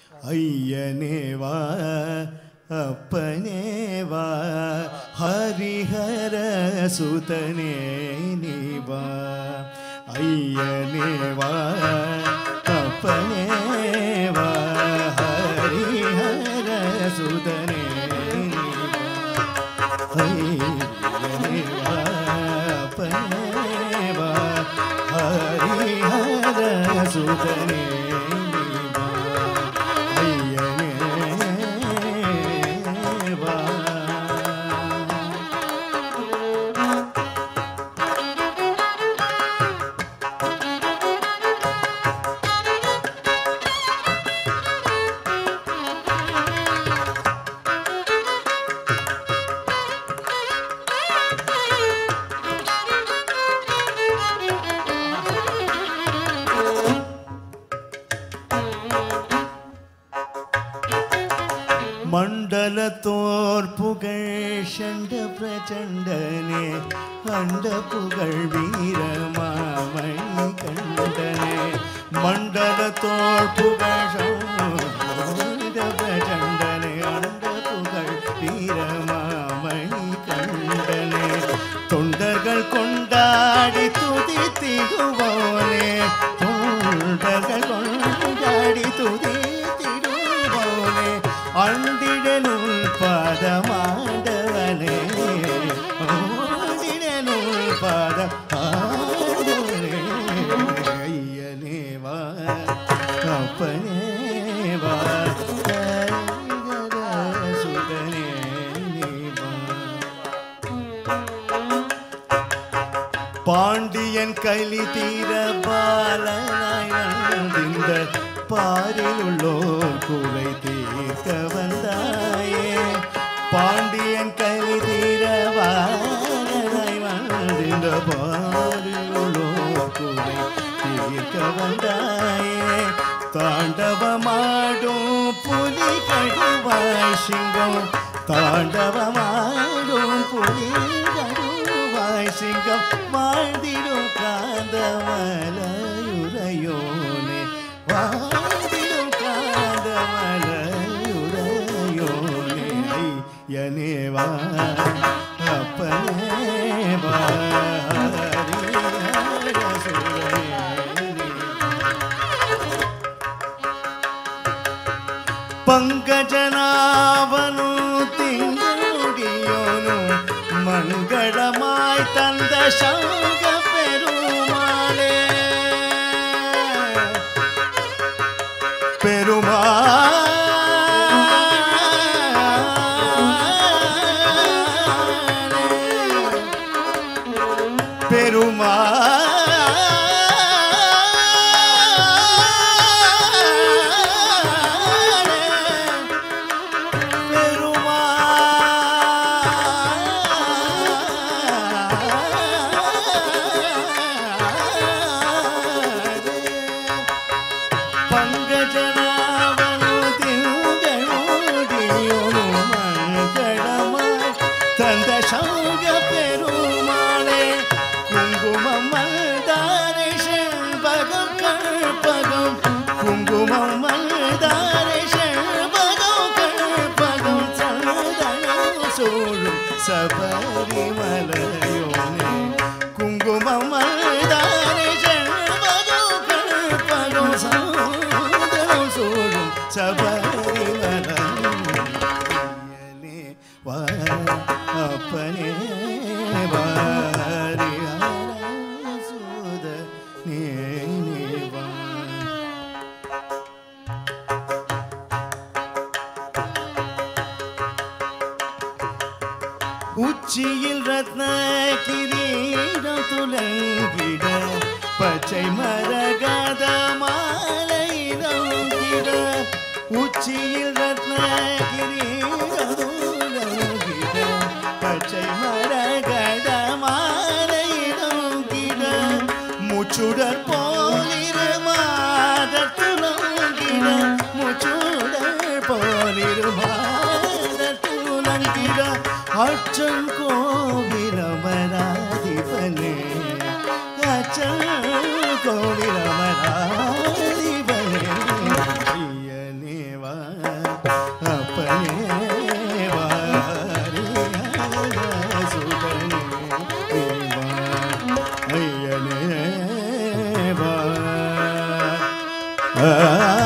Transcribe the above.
ஐயனேவா அப்பனேவா ஹரிஹர சுதனே நீவா ஐயனேவா அப்பனேவா ஹரிஹர சுதனே நீவா ஐயனேவா அப்பனேவா ஹரிஹர சுதனே நீவா ஐயனேவா மண்டலத்தோர் புகழ் சண்ட பிரச்சண்டனே அண்ட புகழ் வீரமாமணி கண்டனே மண்டலத்தோர் புகழ் சண்ட பிரச்சண்டனே அண்ட புகழ் வீரமாமணி கண்டனே தொண்டர்கள் கொண்டாடி துதித்திடுவோனே தொண்டர்கள் கொண்டாடி துதித்திடுவோனே அண்டிடனுள் பாதமாண்டவனே அண்டிடனுள் பாதம் ஆண்டவனே ஐயனேவா அப்பனேவா சுதனே நீவா பாண்டியன் கலி தீர பாலனாய் வாழ்ந்திந்த பாரில் உள்ளோர் குறை தீர்க்க வந்தாயே பாண்டியன் கலி தீர பாலனாய் வாழ்ந்திந்த பாரில் உள்ளோர் குறை தீர்க்க வந்தாயே தாண்டவமாடும் புலி கடுவாய் சிங்கம் தாண்டவமாடும் புலி கடுவாய் சிங்கம் வாழ்ந்திடும் காந்தமலையுரையோனே வாழ்ந்திடும் காந்தமலையுரையோனே ஐயனேவா அப்பனேவா ஹரிஹர சுரனே പങ്കജനാവനു തിങ്കുടിയോനു മംഗളമായി തந்த ശങ്ക പെരുമാളെ പെരുമാ பெருமாளே பங்கஜனாவனு திங்களோடியோனு மங்களமாய் தந்த சங்க பெருமாளே குங்குமம் மல்தாரை செண்பகம் கற்பகம் குங்குமம் மல்தாரை செண்பகம் கற்பகம் சந்தனம் சூழும் சபரிமலையோனே குங்குமம் மல்தாரை செண்பகம் கற்பகம் சந்தனம் சூழும் சபரிமலையோனே வா அப்பனே வாரியார சூத நேவா உச்சியில் ரத்ன கிரீடம் துலங்கிட பச்சை மரகத மாலையிட உச்சியில் ரத்ன கிரீடம் துலங்கிட பச்சை மரகத மாலையிட முச்சுடர் போலிரு மாத துலங்கிட முச்சுடர் போலிரு மாத துலங்கிட அச்சம் கோவிலமராதிபனே அச்சம் கோவிலமராதிபனே ஐயனேவா வா